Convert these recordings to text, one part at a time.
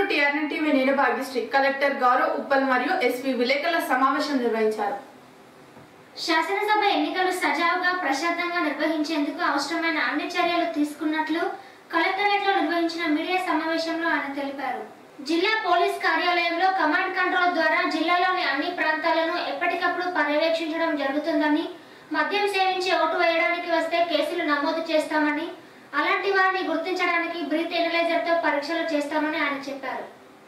TRN TV నేను Bhagyashree collector Gaurav Uppal మరియు SP విలేకరుల సమావేశం నిర్వహించారు శాసనసభ ఎన్నికలు సజావుగా ప్రశాంతంగా నిర్వహించేందుకు అవసరమైన అన్ని చర్యలు తీసుకున్నట్లు కలెక్టరేట్లో నిర్వహించిన మీడియా సమావేశంలో ఆయన తెలిపారు జిల్లా పోలీస్ కార్యాలయంలో కమాండ్ కంట్రోల్ ద్వారా జిల్లాలోని అన్ని ప్రాంతాలను ఎప్పటికప్పుడు పర్యవేక్షించడం జరుగుతుందని మద్యం సేవించి ఓటు వేయడానికి వస్తే కేసులు నమోదు చేస్తామని అలాంటి వారిని గుర్తించడానికి బ్రీత్ ఎనలైజర్ తో పరీక్షలు చేస్తామని ఆయన చెప్పారు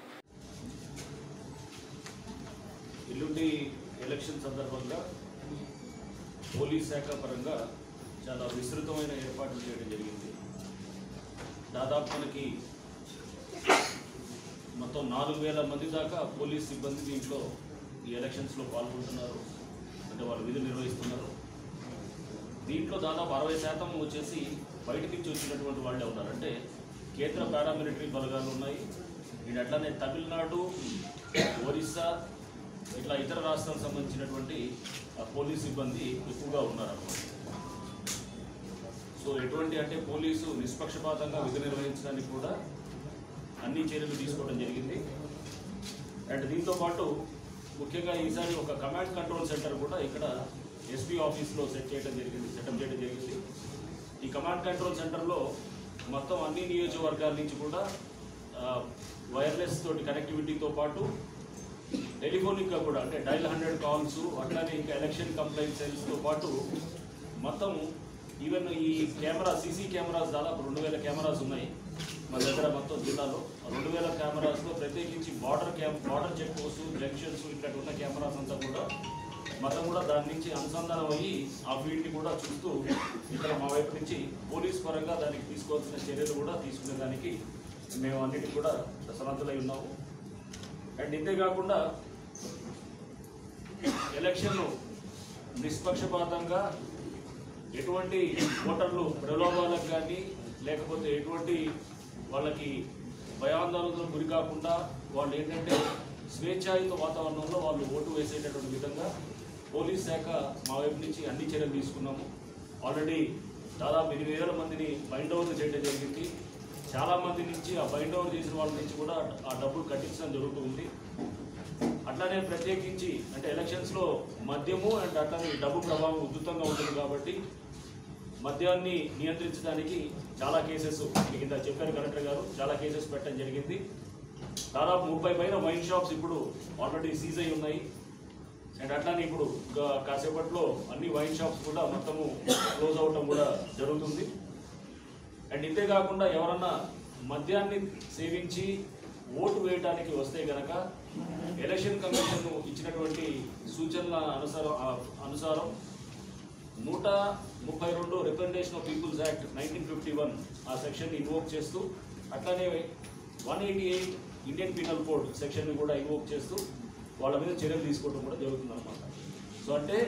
ఎల్లుండి ఎలక్షన్ సందర్భంగా పోలీస్ శాఖ పరంగా చాలా విస్తృతమైన ఏర్పాట్లు చేయడం జరిగింది దాదాపు మనకి మొత్తం నాలుగు వేల మంది దాకా పోలీస్ సిబ్బంది దీంట్లో ఈ ఎలక్షన్స్లో పాల్గొంటున్నారు అంటే వాళ్ళు విధులు నిర్వహిస్తున్నారు దీంట్లో దాదాపు అరవై శాతం వచ్చేసి బయట నుంచి వచ్చినటువంటి వాళ్ళే ఉన్నారు అంటే కేంద్ర పారామిలిటరీ బలగాలు ఉన్నాయి ఇది అట్లానే తమిళనాడు ఒరిస్సా ఇట్లా ఇతర రాష్ట్రాలకు సంబంధించినటువంటి ఆ పోలీస్ సిబ్బంది ఎక్కువగా ఉన్నారన్నమాట సో ఎటువంటి అంటే పోలీసు నిష్పక్షపాతంగా విధి నిర్వహించడానికి కూడా అన్ని చర్యలు తీసుకోవడం జరిగింది అండ్ దీంతో పాటు ముఖ్యంగా ఈసారి ఒక కమాండ్ కంట్రోల్ సెంటర్ కూడా ఇక్కడ ఎస్పీ ఆఫీస్లో సెట్ చేయడం జరిగింది సెటప్ చేయడం జరిగింది ఈ కమాండ్ కంట్రోల్ సెంటర్లో మొత్తం అన్ని నియోజకవర్గాల నుంచి కూడా వైర్లెస్ తోటి కనెక్టివిటీతో పాటు టెలిఫోనిక్గా కూడా అంటే డైల్ హండ్రెడ్ కాల్స్ అట్లానే ఇంకా ఎలక్షన్ కంప్లైంట్ సెల్స్తో పాటు మొత్తం ఈవెన్ ఈ కెమెరా సీసీ కెమెరాస్ దాదాపు రెండు వేల కెమెరాస్ ఉన్నాయి మన దగ్గర మొత్తం జిల్లాలో రెండు వేల కెమెరాస్లో ప్రత్యేకించి border cam border check post junctions ఇక్కడ ఉన్న కెమెరాస్ అంతా కూడా మొత్తం కూడా దాని నుంచి అనుసంధానం అయ్యి ఆ ఫీల్డ్ని కూడా చూస్తూ ఇక్కడ మా వైపు నుంచి పోలీస్ పరంగా దానికి తీసుకోవాల్సిన చర్యలు కూడా తీసుకునే దానికి మేము అన్నిటికీ కూడా సమర్థులై ఉన్నాము అండ్ ఇంతే కాకుండా ఎలక్షన్ నిష్పక్షపాతంగా ఎటువంటి ఓటర్లు ప్రలోభాలకు కానీ లేకపోతే ఎటువంటి వాళ్ళకి భయాందోళనలకు గురి కాకుండా వాళ్ళు ఏంటంటే స్వేచ్ఛాయుత వాతావరణంలో వాళ్ళు ఓటు వేసేటటువంటి విధంగా పోలీస్ శాఖ మా వైపు నుంచి అన్ని చర్యలు తీసుకున్నాము ఆల్రెడీ దాదాపు ఎనిమిది వేల మందిని బైండ్ ఓవర్ చేయడం జరిగింది చాలా మంది నుంచి ఆ బైండ్ ఓవర్ చేసిన వాళ్ళ నుంచి కూడా ఆ డబ్బులు కట్టించడం జరుగుతుంది అట్లానే ప్రత్యేకించి అంటే ఎలక్షన్స్ లో మద్యము అండ్ అట్లానే డబ్బు ప్రభావం ఉధృతంగా ఉంటుంది కాబట్టి మద్యాన్ని నియంత్రించడానికి చాలా కేసెస్ మీకు ఇంత చెప్పారు కలెక్టర్ గారు చాలా కేసెస్ పెట్టడం జరిగింది దాదాపు ముప్పై పైన వైన్ షాప్స్ ఇప్పుడు ఆల్రెడీ సీజ్ అయి ఉన్నాయి అండ్ అట్లానే ఇప్పుడు ఇంకా కాసేపట్లో అన్ని వైన్ షాప్స్ కూడా మొత్తము క్లోజ్ అవటం కూడా జరుగుతుంది అండ్ ఇంతే కాకుండా ఎవరన్నా మద్యాన్ని సేవించి ఓటు వేయడానికి వస్తే గనక ఎలక్షన్ కమిషన్ ఇచ్చినటువంటి సూచనల అనుసారం ఆ- అనుసారం నూట ముప్పై రెండు representation of people's act nineteen fifty one ఆ సెక్షన్ ఇన్వోక్ చేస్తూ అట్లానే one eighty eight Indian penal code section కూడా ఇన్వోక్ చేస్తూ వాళ్ళ మీద చర్యలు తీసుకోవడం కూడా జరుగుతుంది అనమాట సో అంటే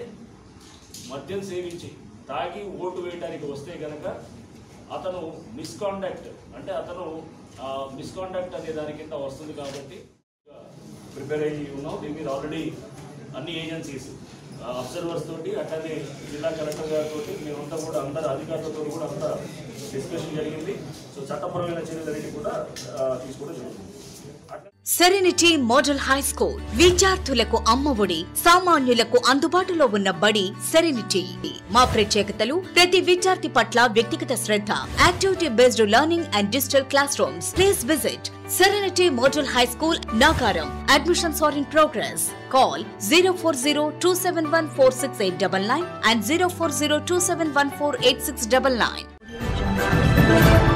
మద్యం సేవించి తాగి ఓటు వేయడానికి వస్తే గనక అతను మిస్కాండక్ట్ అంటే అతను మిస్కాండక్ట్ అనే దాని కింద వస్తుంది కాబట్టి ప్రిపేర్ అయ్యి ఉన్నాం దీని మీద ఆల్రెడీ అన్ని ఏజెన్సీస్ అబ్జర్వర్స్ తోటి అట్లానే జిల్లా కలెక్టర్ గారితో మేమంతా కూడా అందరు అధికారులతో కూడా అంతా డిస్కషన్ జరిగింది సో చట్టపరమైన చర్యలన్నిటి కూడా ఆ, తీసుకోవడం జరుగుతుంది అట్లా సెరెనిటీ మోడల్ హై స్కూల్ విద్యార్థులకు అమ్మఒడి సామాన్యులకు అందుబాటులో ఉన్న బడి సెరెనిటీ మా ప్రత్యేకతలు ప్రతి విద్యార్థి పట్ల వ్యక్తిగత శ్రద్ధ activity based learning and digital class rooms please visit serenity model high school Nacharam admissions are in progress call zero four zero two seven one four six eight double nine and zero four zero two seven one four eight six double nine